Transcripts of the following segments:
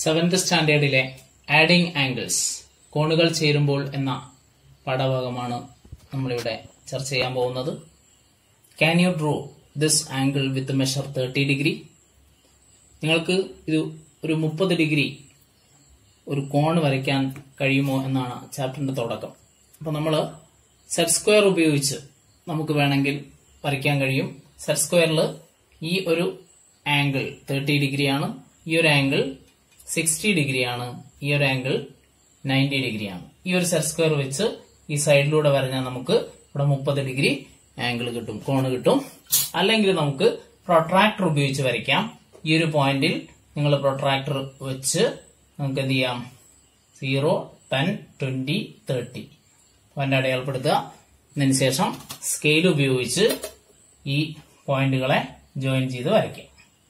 seventh സ്റ്റാൻഡേർഡിലെ adding angles കോണുകൾ ചേരുമ്പോൾ എന്ന പാഠഭാഗമാണ് നമ്മളിവിടെ ചർച്ച ചെയ്യാൻ പോകുന്നത് can you draw this angle with measure thirty degree നിങ്ങൾക്ക് ഇത് ഒരു മുപ്പത് ഡിഗ്രി ഒരു കോൺ വരയ്ക്കാൻ കഴിയുമോ എന്നാണ് ചാപ്റ്ററിന്റെ തുടക്കം അപ്പൊ നമ്മൾ സെറ്റ് സ്ക്വയർ ഉപയോഗിച്ച് നമുക്ക് വേണമെങ്കിൽ വരയ്ക്കാൻ കഴിയും സെറ്റ് സ്ക്വയറിൽ ഈ ഒരു ആംഗിൾ തേർട്ടി ഡിഗ്രിയാണ് ഈ ഒരു ആംഗിൾ സിക്സ്റ്റി ഡിഗ്രിയാണ് ഈ ഒരു ആംഗിൾ നയൻറ്റി ഡിഗ്രിയാണ് ഈ ഒരു സെറ്റ് സ്ക്വയർ വെച്ച് ഈ സൈഡിലൂടെ വരഞ്ഞാൽ നമുക്ക് ഇവിടെ മുപ്പത് ഡിഗ്രി ആംഗിൾ കിട്ടും കോണ് കിട്ടും അല്ലെങ്കിൽ നമുക്ക് പ്രൊട്രാക്ടർ ഉപയോഗിച്ച് വരയ്ക്കാം ഈ ഒരു പോയിന്റിൽ നിങ്ങൾ പ്രൊട്രാക്ടർ വെച്ച് നമുക്ക് എന്ത് ചെയ്യാം zero ten twenty thirty point അടയാളപ്പെടുത്തുക അതിനുശേഷം സ്കെയിൽ ഉപയോഗിച്ച് ഈ പോയിന്റുകളെ ജോയിൻ ചെയ്ത് വരയ്ക്കാം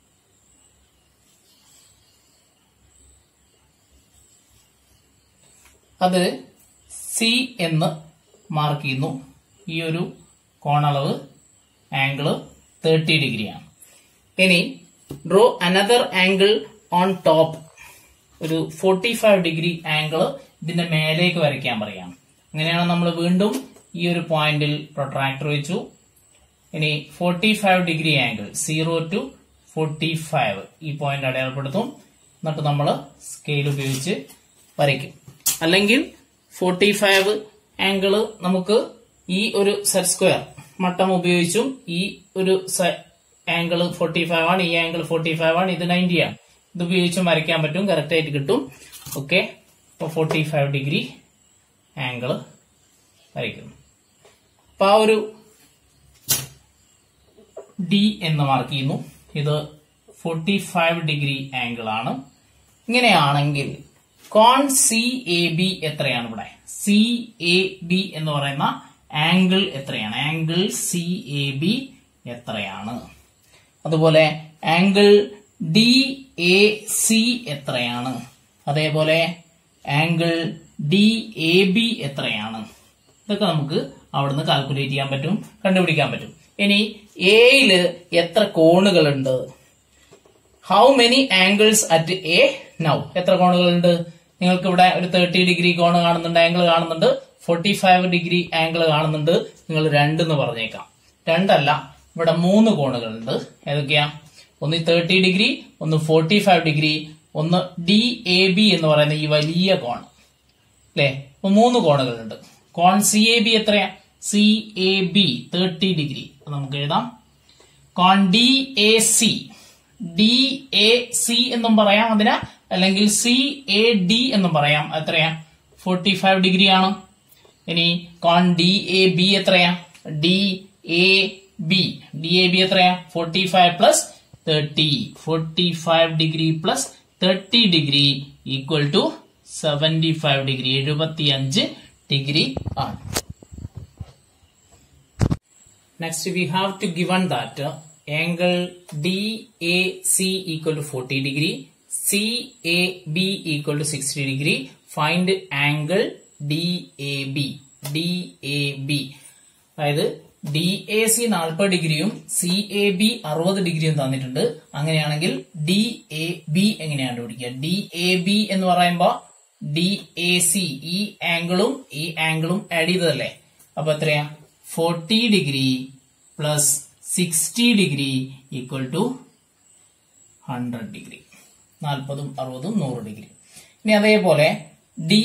അത് സി എന്ന് മാർക്ക് ചെയ്യുന്നു ഈ ഒരു കോണളവ് ആംഗിള് തേർട്ടി ഡിഗ്രിയാണ് ഇനി draw another angle on top ഒരു ഫോർട്ടി ഫൈവ് ഡിഗ്രി ആംഗിൾ ഇതിന്റെ മേലേക്ക് വരയ്ക്കാൻ പറയാം അങ്ങനെയാണ് നമ്മൾ വീണ്ടും ഈ ഒരു പോയിന്റിൽ പ്രൊട്രാക്ടർ വെച്ചു ഇനി forty five degree angle zero to forty five ഈ പോയിന്റ് അടയാളപ്പെടുത്തും എന്നിട്ട് നമ്മൾ സ്കെയിൽ ഉപയോഗിച്ച് വരയ്ക്കും അല്ലെങ്കിൽ ഫോർട്ടി ഫൈവ് ആംഗിള് നമുക്ക് ഈ ഒരു സെറ്റ് സ്ക്വയർ മട്ടം ഉപയോഗിച്ചും ഈ ഒരു ആംഗിൾ ഫോർട്ടി ഫൈവ് ആണ് ഈ ആംഗിൾ ഫോർട്ടി ഫൈവ് ആണ് ഇത് നയൻറ്റി ആണ് ഇത് ഉപയോഗിച്ചും വരയ്ക്കാൻ പറ്റും കറക്റ്റ് ആയിട്ട് കിട്ടും ഓക്കെ അപ്പൊ ഫോർട്ടി ഫൈവ് ഡിഗ്രി ആംഗിൾ വരയ്ക്കുന്നു അപ്പൊ ആ ഒരു ഡി എന്ന് മാർക്ക് ചെയ്യുന്നു ഇത് ഫോർട്ടി ഫൈവ് ഡിഗ്രി ആംഗിൾ ആണ് ഇങ്ങനെയാണെങ്കിൽ കോൺ സി എ ബി എത്രയാണ് ഇവിടെ സി എ ബി എന്ന് പറയുന്ന ആംഗിൾ എത്രയാണ് ആംഗിൾ സി എ ബി എത്രയാണ് അതുപോലെ ആംഗിൾ ഡി എ സി എത്രയാണ് അതേപോലെ ആംഗിൾ ഡി എ ബി എത്രയാണ് ഇതൊക്കെ നമുക്ക് അവിടുന്ന് കാൽക്കുലേറ്റ് ചെയ്യാൻ പറ്റും കണ്ടുപിടിക്കാൻ പറ്റും ഇനി എയില് എത്ര കോണുകളുണ്ട് how many angles at A now എത്ര കോണുകളുണ്ട് നിങ്ങൾക്ക് ഇവിടെ ഒരു തേർട്ടി ഡിഗ്രി കോണ് കാണുന്നുണ്ട് ആംഗിൾ കാണുന്നുണ്ട് ഫോർട്ടി ഫൈവ് ഡിഗ്രി ആംഗിൾ കാണുന്നുണ്ട് നിങ്ങൾ രണ്ടെന്ന് പറഞ്ഞേക്കാം രണ്ടല്ല ഇവിടെ മൂന്ന് കോണുകളുണ്ട് ഏതൊക്കെയാ ഒന്ന് തേർട്ടി ഡിഗ്രി ഒന്ന് ഫോർട്ടി ഫൈവ് ഡിഗ്രി ഒന്ന് ഡി എ ബി എന്ന് പറയുന്ന ഈ വലിയ കോൺ അല്ലെ അപ്പൊ മൂന്ന് കോണുകളുണ്ട് കോൺ സി എ ബി എത്രയാ C A B thirty degree നമുക്ക് എഴുതാം കോൺ D A C D A C എന്നും പറയാം അതിന് അല്ലെങ്കിൽ സി എ ഡി എന്നും പറയാം എത്രയാ ഫോർട്ടി ഫൈവ് ഡിഗ്രി ആണ് ഇനി കോൺ ഡി എ ബി എത്രയാ D A B D A B എത്രയാ forty five plus thirty forty five degree plus thirty degree equal to seventy five degree എഴുപത്തി അഞ്ച് ഡിഗ്രി ആണ് next we have to given that angle D A C equal to forty degree C A B equal to sixty degree find angle D A B D A B അതായത് D A C നാൽപ്പത് ഡിഗ്രിയും C A B അറുപത് ഡിഗ്രിയും തന്നിട്ടുണ്ട് അങ്ങനെയാണെങ്കിൽ D A B എങ്ങനെയാണ് കണ്ടുപിടിക്കുക D A B എന്ന് പറയുമ്പോൾ ഡി എ സി ഈ ആംഗിളും ഈ ആംഗിളും ആഡ് ചെയ്തതല്ലേ അപ്പൊ എത്രയാ forty degree plus sixty degree equal to hundred degree നാൽപ്പതും അറുപതും നൂറ് ഡിഗ്രി ഇനി അതേപോലെ ഡി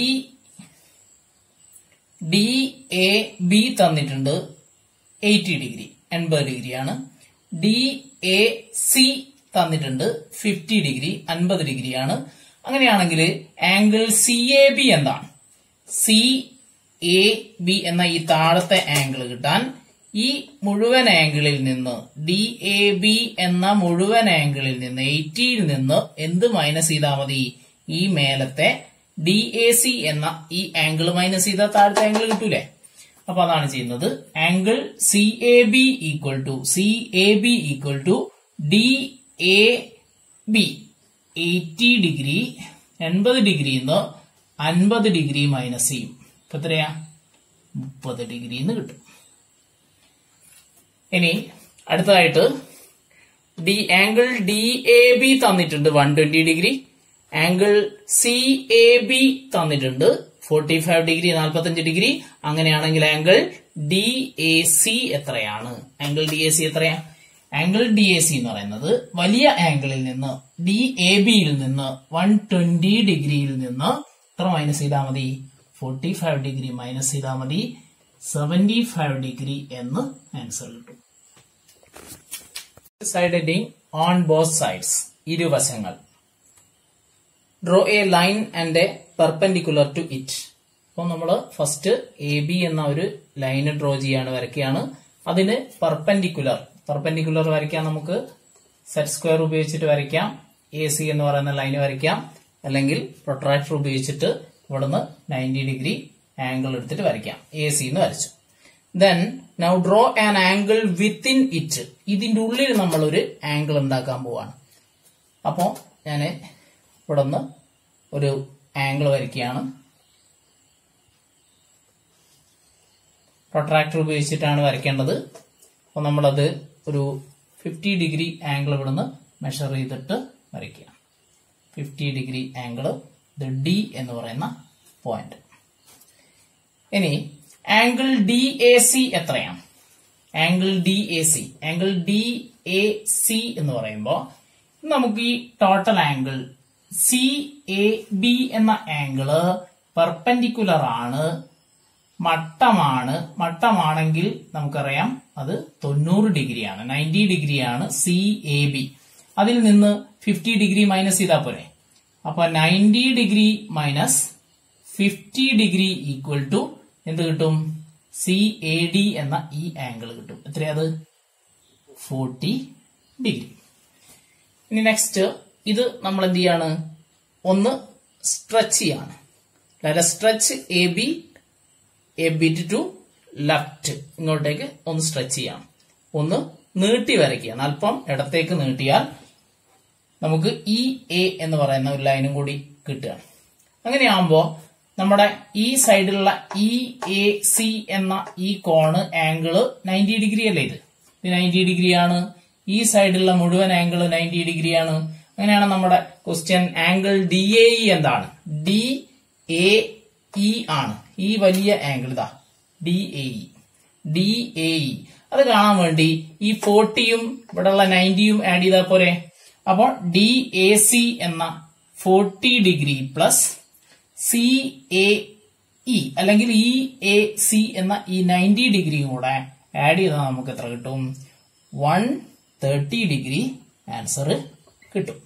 ഡി എ ബി തന്നിട്ടുണ്ട് എയ്റ്റി ഡിഗ്രി എൺപത് ഡിഗ്രിയാണ് ഡി എ സി തന്നിട്ടുണ്ട് ഫിഫ്റ്റി ഡിഗ്രി അൻപത് ഡിഗ്രിയാണ് അങ്ങനെയാണെങ്കിൽ ആംഗിൾ സി എ ബി എന്താണ് സി എ ബി എന്ന ഈ താഴത്തെ ആംഗിൾ കിട്ടാൻ ഈ മുഴുവൻ ആംഗിളിൽ നിന്ന് ഡി എ ബി എന്ന മുഴുവൻ ആംഗിളിൽ നിന്ന് എയ്റ്റിയിൽ നിന്ന് എന്ത് മൈനസ് ചെയ്താൽ മതി ഈ മേലത്തെ ഡി എ സി എന്ന ഈ ആംഗിൾ മൈനസ് ചെയ്താൽ താഴത്തെ ആംഗിൾ കിട്ടൂലേ അപ്പൊ അതാണ് ചെയ്യുന്നത് angle C A B equal to C A B equal to D A B eighty degree എൺപത് ഡിഗ്രിന്ന് അൻപത് ഡിഗ്രി മൈനസ് ചെയ്യും ഇപ്പൊ എത്രയാ മുപ്പത് ഡിഗ്രി എന്ന് കിട്ടും ഇനി അടുത്തതായിട്ട് D angle D A B തന്നിട്ടുണ്ട് one twenty degree angle C A B തന്നിട്ടുണ്ട് ഫോർട്ടി ഫൈവ് ഡിഗ്രി നാൽപ്പത്തഞ്ച് ഡിഗ്രി അങ്ങനെയാണെങ്കിൽ ആംഗിൾ ഡി എ സി എത്രയാണ് ആംഗിൾ ഡി എ സി എത്രയാ ആംഗിൾ ഡി എ സി എന്ന് പറയുന്നത് വലിയ ആംഗിളിൽ നിന്ന് ഡി എ ബിയിൽ നിന്ന് വൺ ട്വന്റി ഡിഗ്രിയിൽ നിന്ന് എത്ര മൈനസ് ചെയ്താൽ മതി ഫോർട്ടി ഫൈവ് ഡിഗ്രി മൈനസ് ചെയ്താൽ മതി സെവന്റി ഫൈവ് ഡിഗ്രി എന്ന് ആൻസർ കിട്ടും side heading on both sides ഇരുവശങ്ങൾ draw a line and a perpendicular to it അപ്പോൾ നമ്മൾ ഫസ്റ്റ് എ ബി എന്ന ഒരു ലൈന് ഡ്രോ ചെയ്യാണ് വരയ്ക്കുകയാണ് അതിന് പെർപെൻഡിക്കുലർ പെർപെൻഡിക്കുലർ വരയ്ക്കാൻ നമുക്ക് സെറ്റ് സ്ക്വയർ ഉപയോഗിച്ചിട്ട് വരയ്ക്കാം എ സി എന്ന് പറയുന്ന ലൈന് വരയ്ക്കാം അല്ലെങ്കിൽ പ്രൊട്രാക്ടർ ഉപയോഗിച്ചിട്ട് ഇവിടുന്ന് നയൻറ്റി ഡിഗ്രി ആംഗിൾ എടുത്തിട്ട് വരയ്ക്കാം എ സി എന്ന് വരച്ചു then now draw an angle within it ഇതിന്റെ ഉള്ളിൽ നമ്മൾ ഒരു ആംഗിൾ ഉണ്ടാക്കാൻ പോവാണ് അപ്പോൾ ഞാൻ ഇവിടെ നിന്ന് ഒരു ആംഗിൾ വരയ്ക്കുകയാണ് പ്രൊട്രാക്ടർ ഉപയോഗിച്ചിട്ടാണ് വരയ്ക്കേണ്ടത് അപ്പോൾ നമ്മളത് ഒരു ഫിഫ്റ്റി ഡിഗ്രി ആംഗിൾ ഇവിടുന്ന് മെഷർ ചെയ്തിട്ട് വരയ്ക്കുക ഫിഫ്റ്റി ഡിഗ്രി ആംഗിൾ ഇത് ഡി എന്ന് പറയുന്ന പോയിന്റ് ഇനി ആംഗിൾ ഡി എ സി എത്രയാണ് angle D A C angle D A C എന്ന് പറയുമ്പോൾ നമുക്ക് ഈ total angle C A B എന്ന ആംഗിള് പെർപെൻഡിക്കുലർ ആണ് മട്ടമാണ് മട്ടമാണെങ്കിൽ നമുക്കറിയാം അത് തൊണ്ണൂറ് ഡിഗ്രിയാണ് നയൻറ്റി ഡിഗ്രിയാണ് സി എ ബി അതിൽ നിന്ന് ഫിഫ്റ്റി ഡിഗ്രി മൈനസ് ചെയ്താൽ പോരെ അപ്പൊ ninety degree minus fifty degree equal to എന്ത് കിട്ടും സി എ ഡി എന്ന ഈ ആംഗിൾ കിട്ടും എത്രയത് ഫോർട്ടി ഡിഗ്രി ഇനി നെക്സ്റ്റ് ഇത് നമ്മൾ എന്ത് ചെയ്യാണ് ഒന്ന് സ്ട്രെച്ച് ചെയ്യാണ് അതായത് stretch A B a bit to left ഇങ്ങോട്ടേക്ക് ഒന്ന് സ്ട്രെച്ച് ചെയ്യാം ഒന്ന് നീട്ടി വരയ്ക്കുക അല്പം ഇടത്തേക്ക് നീട്ടിയാൽ നമുക്ക് ഇ എ എന്ന് പറയുന്ന ഒരു ലൈനും കൂടി കിട്ടുകയാണ് അങ്ങനെയാകുമ്പോൾ നമ്മുടെ ഈ സൈഡിലുള്ള ഇ എ സി എന്ന ഈ കോണ് ആംഗിള് നയൻറ്റി ഡിഗ്രി അല്ലേ ഇത് ഇത് നയൻറ്റി ഡിഗ്രിയാണ് ഈ സൈഡിലുള്ള മുഴുവൻ ആംഗിൾ നയൻറ്റി ഡിഗ്രിയാണ് അങ്ങനെയാണ് നമ്മുടെ question angle D A E എന്താണ് ഡി എ ഇ ആണ് ഈ വലിയ ആംഗിൾ ഇതാ D A E D A E അത് കാണാൻ വേണ്ടി ഈ ഫോർട്ടിയും ഇവിടെയുള്ള നയൻറ്റിയും ആഡ് ചെയ്താൽ പോരെ അപ്പോൾ ഡി എ സി എന്ന forty degree plus C A E അല്ലെങ്കിൽ ഇ എ സി എന്ന ഈ നയൻറ്റി ഡിഗ്രിയും കൂടെ ആഡ് ചെയ്താൽ നമുക്ക് എത്ര കിട്ടും വൺ തേർട്ടി ഡിഗ്രി ആൻസർ കിട്ടും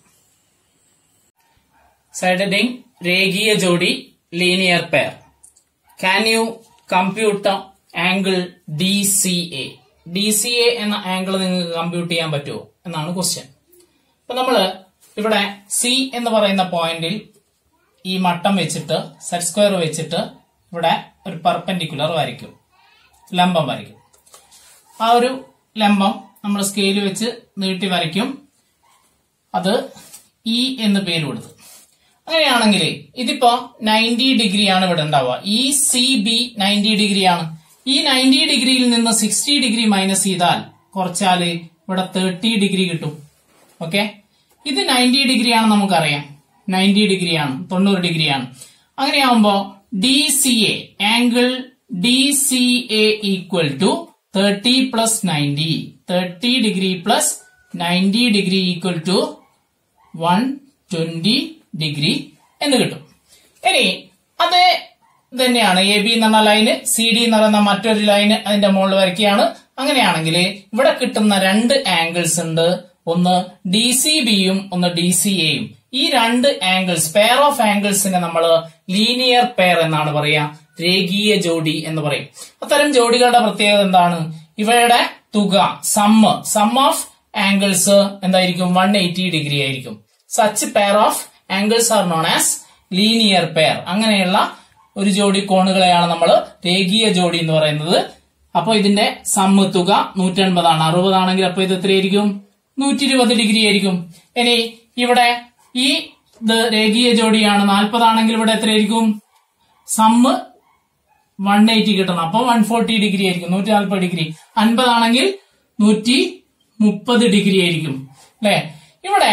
സൈഡ് ഹെഡിങ് രേഖീയ ജോഡി linear pair can you compute angle D C A D C A എന്ന ആംഗിൾ നിങ്ങൾക്ക് കമ്പ്യൂട്ട് ചെയ്യാൻ പറ്റുമോ എന്നാണ് ക്വസ്റ്റ്യൻ അപ്പൊ നമ്മള് ഇവിടെ സി എന്ന് പറയുന്ന പോയിന്റിൽ ഈ മട്ടം വെച്ചിട്ട് സെറ്റ് സ്ക്വയർ വെച്ചിട്ട് ഇവിടെ ഒരു പെർപെൻഡിക്കുലർ വരയ്ക്കും ലംബം വരയ്ക്കും ആ ഒരു ലംബം നമ്മൾ സ്കെയിൽ വെച്ച് നീട്ടി വരയ്ക്കും അത് ഇ എന്ന് പേര് കൊടുത്തു അങ്ങനെയാണെങ്കിൽ ഇതിപ്പോ നയൻറ്റി ഡിഗ്രി ആണ് ഇവിടെ ഉണ്ടാവുക ഈ സി ബി നയൻറ്റി ഡിഗ്രി ആണ് ഈ നയൻറ്റി ഡിഗ്രിയിൽ നിന്ന് സിക്സ്റ്റി ഡിഗ്രി മൈനസ് ചെയ്താൽ കുറച്ചാല് ഇവിടെ തേർട്ടി ഡിഗ്രി കിട്ടും ഓക്കെ ഇത് നയൻറ്റി ഡിഗ്രി ആണ് നമുക്കറിയാം നയൻറ്റി ഡിഗ്രിയാണ് തൊണ്ണൂറ് ഡിഗ്രിയാണ് അങ്ങനെയാവുമ്പോ D C A angle D C A equal to thirty plus ninety thirty degree plus ninety degree equal to one twenty degree എന്ന് കിട്ടും ഇനി അത് തന്നെയാണ് എ ബി എന്ന ലൈന് സി ഡി എന്ന് പറയുന്ന മറ്റൊരു ലൈന് അതിന്റെ മുകളിൽ വരയ്ക്കുകയാണ് അങ്ങനെയാണെങ്കിൽ ഇവിടെ കിട്ടുന്ന രണ്ട് ആംഗിൾസ് ഉണ്ട് ഒന്ന് ഡി സി ബിയും ഒന്ന് ഡി സി എയും ഈ രണ്ട് ആംഗിൾസ് പെയർ ഓഫ് ആംഗിൾസിനെ നമ്മൾ ലീനിയർ പെയർ എന്നാണ് പറയാ രേഖീയ ജോഡി എന്ന് പറയും അത്തരം ജോഡികളുടെ പ്രത്യേകത എന്താണ് ഇവയുടെ തുക സമ്മ് സം ഓഫ് ആംഗിൾസ് എന്തായിരിക്കും വൺ എയ്റ്റി ഡിഗ്രി ആയിരിക്കും such pair of angles are known as linear pair അങ്ങനെയുള്ള ഒരു ജോഡി കോണുകളെയാണ് നമ്മൾ രേഖീയ ജോഡി എന്ന് പറയുന്നത് അപ്പൊ ഇതിന്റെ സമ്മ് തുക നൂറ്റൻപതാണ് അറുപതാണെങ്കിൽ അപ്പൊ ഇത് എത്രയായിരിക്കും നൂറ്റി ഇരുപത് ഡിഗ്രി ആയിരിക്കും ഇനി ഇവിടെ ഈ ഇത് രേഖീയ ജോഡിയാണ് നാൽപ്പതാണെങ്കിൽ ഇവിടെ എത്രയായിരിക്കും സമ്മ് വൺ എയ്റ്റി കിട്ടണം അപ്പൊ വൺ ഫോർട്ടി ഡിഗ്രി ആയിരിക്കും നൂറ്റി നാൽപ്പത് ഡിഗ്രി അൻപതാണെങ്കിൽ നൂറ്റി മുപ്പത് ഡിഗ്രി ആയിരിക്കും അല്ലെ ഇവിടെ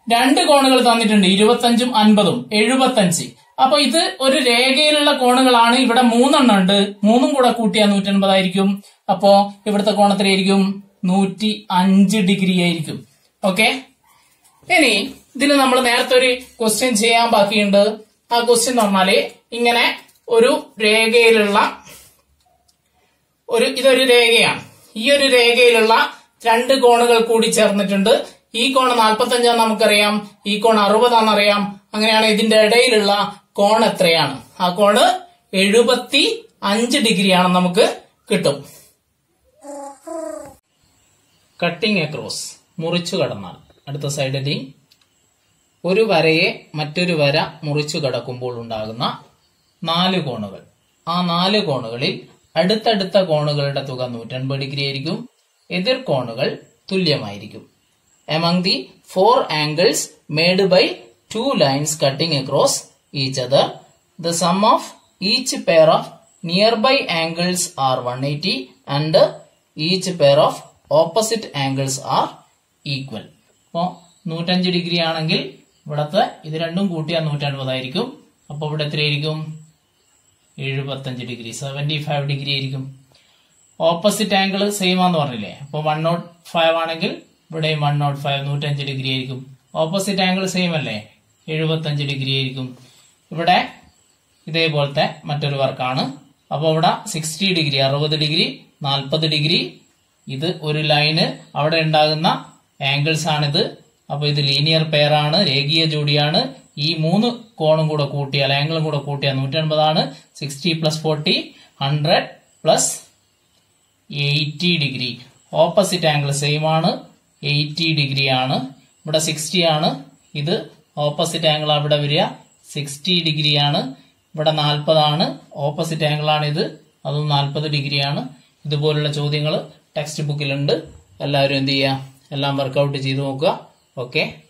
രണ്ട് കോണുകൾ തന്നിട്ടുണ്ട് ഇരുപത്തഞ്ചും അൻപതും എഴുപത്തഞ്ച് അപ്പൊ ഇത് ഒരു രേഖയിലുള്ള കോണുകളാണ് ഇവിടെ മൂന്നെണ്ണം ഉണ്ട് മൂന്നും കൂടെ കൂട്ടിയാൽ നൂറ്റി അൻപതായിരിക്കും അപ്പോ ഇവിടുത്തെ കോണത്തിലായിരിക്കും നൂറ്റി അഞ്ച് ഡിഗ്രി ആയിരിക്കും ഓക്കെ ഇനി ഇതിന് നമ്മൾ നേരത്തെ ഒരു ക്വസ്റ്റ്യൻ ചെയ്യാൻ ബാക്കിയുണ്ട് ആ ക്വസ്റ്റ്യൻ എന്ന് പറഞ്ഞാല് ഇങ്ങനെ ഒരു രേഖയിലുള്ള ഒരു ഇതൊരു രേഖയാണ് ഈ ഒരു രേഖയിലുള്ള രണ്ട് കോണുകൾ കൂടി ചേർന്നിട്ടുണ്ട് ഈ കോൺ നാൽപ്പത്തഞ്ചാന്ന് നമുക്കറിയാം ഈ കോൺ അറുപതാണെന്നറിയാം അങ്ങനെയാണ് ഇതിന്റെ ഇടയിലുള്ള കോൺ എത്രയാണ് ആ കോണ് എഴുപത്തി അഞ്ച് ഡിഗ്രിയാണെന്ന് നമുക്ക് കിട്ടും കട്ടിംഗ് അക്രോസ് മുറിച്ചു കടന്നാൽ അടുത്ത സൈഡ് ഒരു വരയെ മറ്റൊരു വര മുറിച്ചു കടക്കുമ്പോൾ ഉണ്ടാകുന്ന നാല് കോണുകൾ ആ നാല് കോണുകളിൽ അടുത്തടുത്ത കോണുകളുടെ തുക നൂറ്റൻപത് ഡിഗ്രി ആയിരിക്കും എതിർ കോണുകൾ തുല്യമായിരിക്കും among the four angles made by two lines cutting across each other the sum of each pair of nearby angles are one eighty and each pair of opposite angles are equal അപ്പോ നൂറ്റഞ്ച് degree ആണെങ്കിൽ ഇവിടത്തെ ഇത് രണ്ടും കൂട്ടിയാൽ നൂറ്റൻപതായിരിക്കും അപ്പൊ ഇവിടെ എത്രയായിരിക്കും എഴുപത്തഞ്ച് ഡിഗ്രി സെവന്റി ഫൈവ് ഡിഗ്രി ആയിരിക്കും ഓപ്പോസിറ്റ് ആംഗിൾ സെയിം ആന്ന് പറഞ്ഞില്ലേ അപ്പൊ വൺ നോട്ട് ഫൈവ് ആണെങ്കിൽ ഇവിടെയും വൺ നോട്ട് ഫൈവ് നൂറ്റഞ്ച് ഡിഗ്രി ആയിരിക്കും ഓപ്പോസിറ്റ് ആംഗിൾ സെയിം അല്ലേ എഴുപത്തഞ്ച് ഡിഗ്രി ആയിരിക്കും ഇവിടെ ഇതേപോലത്തെ മറ്റൊരു വർക്കാണ് അപ്പൊ ഇവിടെ സിക്സ്റ്റി ഡിഗ്രി അറുപത് ഡിഗ്രി നാൽപ്പത് ഡിഗ്രി ഇത് ഒരു ലൈന് അവിടെ ഉണ്ടാകുന്ന ആംഗിൾസ് ആണിത് അപ്പൊ ഇത് ലീനിയർ പെയർ ആണ് രേഖീയ ജോഡിയാണ് ഈ മൂന്ന് കോണും കൂടെ കൂട്ടിയാൽ ആംഗിളും കൂടെ കൂട്ടിയാൽ നൂറ്റൻപതാണ് sixty plus forty hundred plus eighty degree opposite angle same ആണ് എയ്റ്റി ഡിഗ്രി ആണ് ഇവിടെ സിക്സ്റ്റി ആണ് ഇത് ഓപ്പോസിറ്റ് ആംഗിൾ അവിടെ വരിക സിക്സ്റ്റി ഡിഗ്രി ആണ് ഇവിടെ നാൽപ്പതാണ് ഓപ്പോസിറ്റ് ആംഗിൾ ആണ് ഇത് അതും നാൽപ്പത് ഡിഗ്രിയാണ് ഇതുപോലുള്ള ചോദ്യങ്ങൾ ടെക്സ്റ്റ് ബുക്കിലുണ്ട് എല്ലാവരും എന്ത് ചെയ്യുക എല്ലാം വർക്കൗട്ട് ചെയ്ത് നോക്കുക ഓക്കെ